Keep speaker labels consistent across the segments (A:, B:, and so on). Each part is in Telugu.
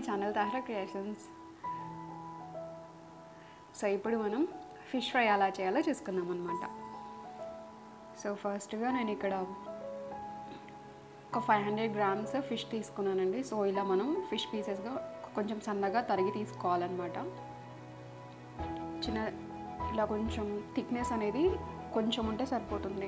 A: ఛానల్ తాహరా క్రియేషన్స్ సో ఇప్పుడు మనం ఫిష్ ఫ్రై ఎలా చేయాలో చూసుకుందాం అనమాట సో ఫస్ట్గా నేను ఇక్కడ ఒక ఫైవ్ హండ్రెడ్ గ్రామ్స్ ఫిష్ తీసుకున్నానండి సో ఇలా మనం ఫిష్ పీసెస్గా కొంచెం సన్నగా తరిగి తీసుకోవాలన్నమాట చిన్న ఇలా కొంచెం థిక్నెస్ అనేది కొంచెం ఉంటే సరిపోతుంది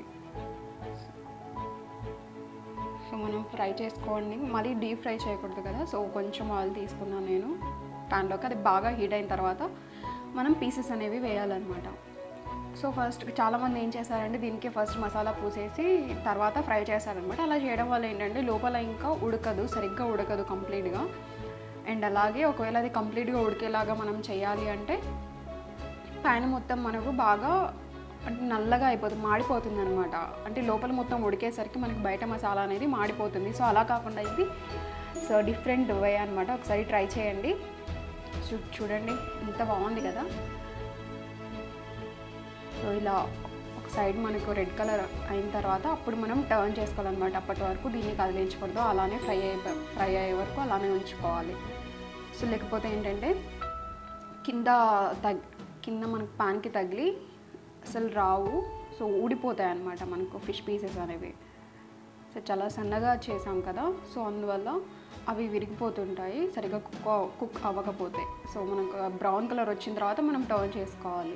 A: సో మనం ఫ్రై చేసుకోండి మళ్ళీ డీప్ ఫ్రై చేయకూడదు కదా సో కొంచెం ఆయిల్ తీసుకున్నాను నేను ప్యాన్లోకి అది బాగా హీట్ అయిన తర్వాత మనం పీసెస్ అనేవి వేయాలన్నమాట సో ఫస్ట్ చాలామంది ఏం చేస్తారంటే దీనికి ఫస్ట్ మసాలా పూసేసి తర్వాత ఫ్రై చేస్తారనమాట అలా చేయడం వల్ల ఏంటంటే లోపల ఇంకా ఉడకదు సరిగ్గా ఉడకదు కంప్లీట్గా అండ్ అలాగే ఒకవేళ అది కంప్లీట్గా ఉడికేలాగా మనం చేయాలి అంటే పైన మొత్తం మనకు బాగా అంటే నల్లగా అయిపోతుంది మాడిపోతుంది అనమాట అంటే లోపల మొత్తం ఉడికేసరికి మనకి బయట మసాలా అనేది మాడిపోతుంది సో అలా కాకుండా ఇది సో డిఫరెంట్ వే అనమాట ఒకసారి ట్రై చేయండి చూ చూడండి ఎంత బాగుంది కదా సో ఇలా ఒక సైడ్ మనకు రెడ్ కలర్ అయిన తర్వాత అప్పుడు మనం టర్న్ చేసుకోవాలన్నమాట అప్పటి వరకు దీన్ని కదిలించకూడదు అలానే ఫ్రై అయ్యే ఫ్రై అయ్యే వరకు అలానే ఉంచుకోవాలి సో లేకపోతే ఏంటంటే కింద తగ్ కింద మనకు పాన్కి తగిలి అసలు రావు సో ఊడిపోతాయి అన్నమాట మనకు ఫిష్ పీసెస్ అనేవి సో చాలా సన్నగా చేసాం కదా సో అందువల్ల అవి విరిగిపోతుంటాయి సరిగ్గా కుక్ కుక్ అవ్వకపోతే సో మనకు బ్రౌన్ కలర్ వచ్చిన తర్వాత మనం టర్న్ చేసుకోవాలి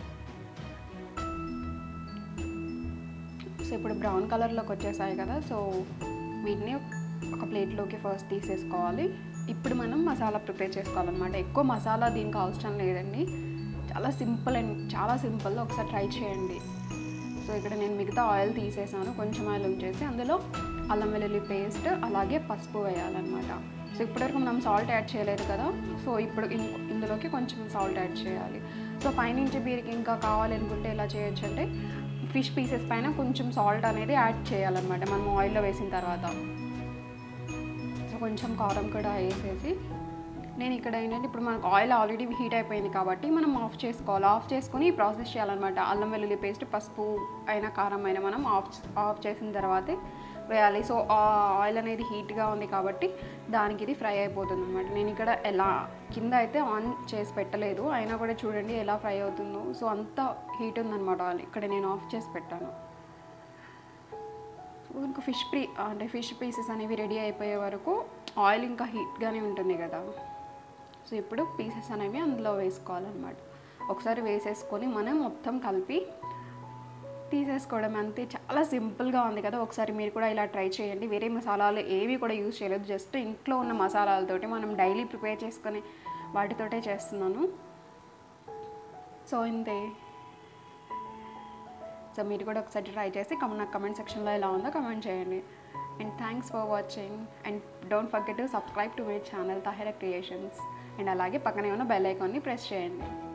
A: సో ఇప్పుడు బ్రౌన్ కలర్లోకి వచ్చేసాయి కదా సో వీటిని ఒక ప్లేట్లోకి ఫస్ట్ తీసేసుకోవాలి ఇప్పుడు మనం మసాలా ప్రిపేర్ చేసుకోవాలన్నమాట ఎక్కువ మసాలా దీనికి అవసరం లేదండి చాలా సింపుల్ అండ్ చాలా సింపుల్ ఒకసారి ట్రై చేయండి సో ఇక్కడ నేను మిగతా ఆయిల్ తీసేసాను కొంచెం ఆయిల్ ఉంచేసి అందులో అల్లం వెల్లుల్లి పేస్ట్ అలాగే పసుపు వేయాలన్నమాట సో ఇప్పటివరకు మనం సాల్ట్ యాడ్ చేయలేదు కదా సో ఇప్పుడు ఇం- ఇందులోకి కొంచెం సాల్ట్ యాడ్ చేయాలి సో పైనుంచి వీరికి ఇంకా కావాలి అనుకుంటే ఎలా చేయొచ్చు అంటే ఫిష్ పీసెస్ పైన కొంచెం సాల్ట్ అనేది యాడ్ చేయాలన్నమాట మనం ఆయిల్లో వేసిన తర్వాత సో కొంచెం కారం కూడా వేసేసి నేను ఇక్కడ ఏంటంటే ఇప్పుడు మనకు ఆయిల్ ఆల్రెడీ హీట్ అయిపోయింది కాబట్టి మనం ఆఫ్ చేసుకోవాలి ఆఫ్ చేసుకొని ఈ ప్రాసెస్ చేయాలన్నమాట అల్లం వెల్లుల్లి పేస్ట్ పసుపు అయినా కారం అయినా మనం ఆఫ్ ఆఫ్ చేసిన తర్వాతే వేయాలి సో ఆ ఆయిల్ అనేది హీట్గా ఉంది కాబట్టి దానికి ఇది ఫ్రై అయిపోతుంది అనమాట నేను ఇక్కడ ఎలా కింద అయితే ఆన్ చేసి పెట్టలేదు అయినా కూడా చూడండి ఎలా ఫ్రై అవుతుందో సో అంత హీట్ ఉందన్నమాట ఆయిల్ ఇక్కడ నేను ఆఫ్ చేసి పెట్టాను ఇంకా ఫిష్ ప్రీ అంటే ఫిష్ పీసెస్ అనేవి రెడీ అయిపోయే వరకు ఆయిల్ ఇంకా హీట్గానే ఉంటుంది కదా సో ఇప్పుడు పీసెస్ అనేవి అందులో వేసుకోవాలన్నమాట ఒకసారి వేసేసుకొని మనం మొత్తం కలిపి తీసేసుకోవడం అంతే చాలా సింపుల్గా ఉంది కదా ఒకసారి మీరు కూడా ఇలా ట్రై చేయండి వేరే మసాలాలు ఏవి కూడా యూజ్ చేయలేదు జస్ట్ ఇంట్లో ఉన్న మసాలాలతోటి మనం డైలీ ప్రిపేర్ చేసుకొని వాటితోటే చేస్తున్నాను సో ఇంతే సో మీరు కూడా ఒకసారి ట్రై చేసి కమ నాకు కమెంట్ సెక్షన్లో ఎలా ఉందో కమెంట్ చేయండి and thanks for watching and don't forget to subscribe to my channel Tahera creations and అలాగే పక్కనే ఉన్న బెల్ ఐకాన్ని ప్రెస్ చేయండి